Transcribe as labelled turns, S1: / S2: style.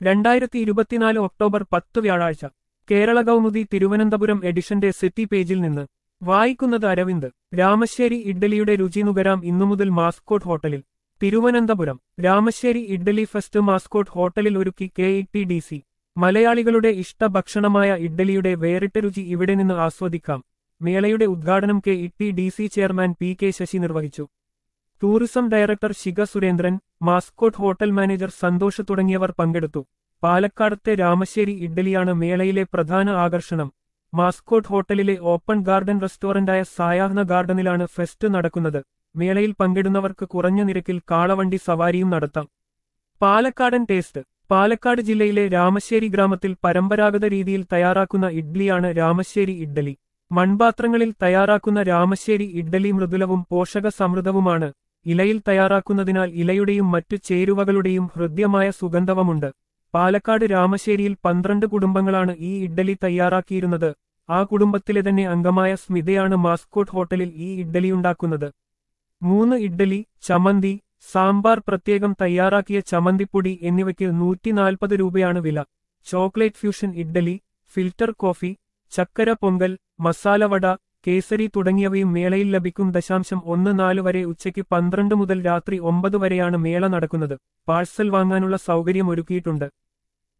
S1: രണ്ടായിരത്തി ഇരുപത്തിനാല് ഒക്ടോബർ പത്ത് വ്യാഴാഴ്ച കേരള കൗമുദി തിരുവനന്തപുരം എഡിഷന്റെ സിറ്റി പേജിൽ നിന്ന് വായിക്കുന്നത് അരവിന്ദ് രാമശ്ശേരി ഇഡ്ഡലിയുടെ രുചി നുകരാം ഇന്നുമുതൽ മാസ്കോട്ട് ഹോട്ടലിൽ തിരുവനന്തപുരം രാമശ്ശേരി ഇഡ്ഡലി ഫെസ്റ്റ് മാസ്കോട്ട് ഹോട്ടലിൽ ഒരുക്കി K E T D C മലയാളികളുടെ ഇഷ്ടഭക്ഷണമായ ഇഡ്ഡലിയുടെ വേറിട്ട രുചി ഇവിടെ നിന്ന് ആസ്വദിക്കാം മേളയുടെ ഉദ്ഘാടനം K E T D C chairman P K Sasi നിർവഹിച്ചു tourism director Shikha Surendran Mascot hotel manager Santhosh തുടങ്ങിയവർ പങ്കെടുത്തു പാലക്കാടത്തെ രാമശ്ശേരി ഇഡ്ഡലിയാണ് മേളയിലെ പ്രധാന ആകർഷണം മാസ്കോട്ട് ഹോട്ടലിലെ ഓപ്പൺ ഗാർഡൻ റെസ്റ്റോറന്റായ സായാഹ്ന ഗാർഡനിലാണ് ഫെസ്റ്റ് നടക്കുന്നത് മേളയിൽ പങ്കിടുന്നവർക്ക് കുറഞ്ഞ നിരക്കിൽ കാളവണ്ടി സവാരിയും നടത്താം പാലക്കാടൻ ടേസ്റ്റ് പാലക്കാട് ജില്ലയിലെ രാമശ്ശേരി ഗ്രാമത്തിൽ പരമ്പരാഗത രീതിയിൽ തയ്യാറാക്കുന്ന ഇഡ്ഡലിയാണ് രാമശ്ശേരി ഇഡ്ഡലി മൺപാത്രങ്ങളിൽ തയ്യാറാക്കുന്ന രാമശ്ശേരി ഇഡ്ഡലി മൃദുലവും പോഷക സമൃദ്ധവുമാണ് ഇലയിൽ തയ്യാറാക്കുന്നതിനാൽ ഇലയുടെയും മറ്റു ചേരുവകളുടെയും ഹൃദ്യമായ സുഗന്ധവുമുണ്ട് പാലക്കാട് രാമശ്ശേരിയിൽ പന്ത്രണ്ട് കുടുംബങ്ങളാണ് ഈ ഇഡ്ഡലി തയ്യാറാക്കിയിരുന്നത് ആ കുടുംബത്തിലെ തന്നെ അംഗമായ സ്മിതയാണ് മാസ്കോട്ട് ഹോട്ടലിൽ ഈ ഇഡ്ഡലിയുണ്ടാക്കുന്നത് മൂന്ന് ഇഡ്ഡലി ചമന്തി സാമ്പാർ പ്രത്യേകം തയ്യാറാക്കിയ ചമന്തിപ്പൊടി എന്നിവയ്ക്ക് നൂറ്റിനാൽപ്പത് രൂപയാണ് വില chocolate fusion idli filter coffee ചക്കര പൊങ്കൽ മസാലവട കേസരി തുടങ്ങിയവയും മേളയിൽ ലഭിക്കും ദശാംശം ഒന്ന് നാല് വരെ ഉച്ചയ്ക്ക് പന്ത്രണ്ട് മുതൽ രാത്രി ഒമ്പത് വരെയാണ് മേള നടക്കുന്നത് പാഴ്സൽ വാങ്ങാനുള്ള സൗകര്യം ഒരുക്കിയിട്ടുണ്ട്